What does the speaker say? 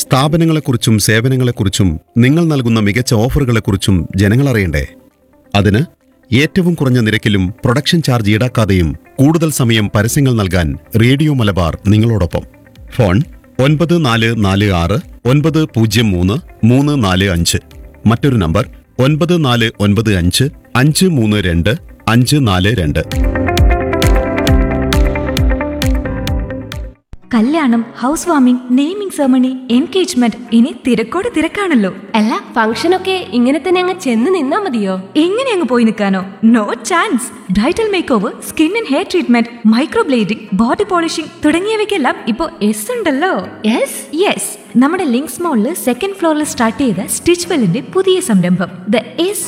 സ്ഥാപനങ്ങളെക്കുറിച്ചും സേവനങ്ങളെക്കുറിച്ചും നിങ്ങൾ നൽകുന്ന മികച്ച ഓഫറുകളെക്കുറിച്ചും ജനങ്ങൾ അറിയണ്ടേ അതിന് ഏറ്റവും കുറഞ്ഞ നിരക്കിലും പ്രൊഡക്ഷൻ ചാർജ് ഈടാക്കാതെയും കൂടുതൽ സമയം പരസ്യങ്ങൾ നൽകാൻ റേഡിയോ മലബാർ നിങ്ങളോടൊപ്പം ഫോൺ ഒൻപത് നാല് നാല് ആറ് ഒൻപത് പൂജ്യം മൂന്ന് മൂന്ന് നാല് അഞ്ച് മറ്റൊരു നമ്പർ ഒൻപത് നാല് ഒൻപത് അഞ്ച് അഞ്ച് മൂന്ന് രണ്ട് അഞ്ച് നാല് രണ്ട് കല്യാണം house warming naming ceremony engagement ഇനി തിരക്കോട് തിരക്കാണല്ലോ അല്ല ഫംഗ്ഷനൊക്കെ ഇങ്ങനെ തന്നെ അങ്ങ് ചെന്ന് നിന്നാ മതിയോ എങ്ങനെ അങ്ങ് പോയി നിൽക്കാനോ no chance bridal make over skin and hair treatment microblading body polishing തുടങ്ങിയവയ്ക്കെല്ലാം ഇപ്പോൾ എസ് ഉണ്ടല്ലോ യെസ് യെസ് നമ്മുടെ ലിങ്ക്സ് മോളിൽ സെക്കൻഡ് ഫ്ലോറിൽ സ്റ്റാർട്ട് ചെയ്ത സ്റ്റിച്ച് വെല്ലിന്റെ പുതിയ സംരംഭം ദ എസ്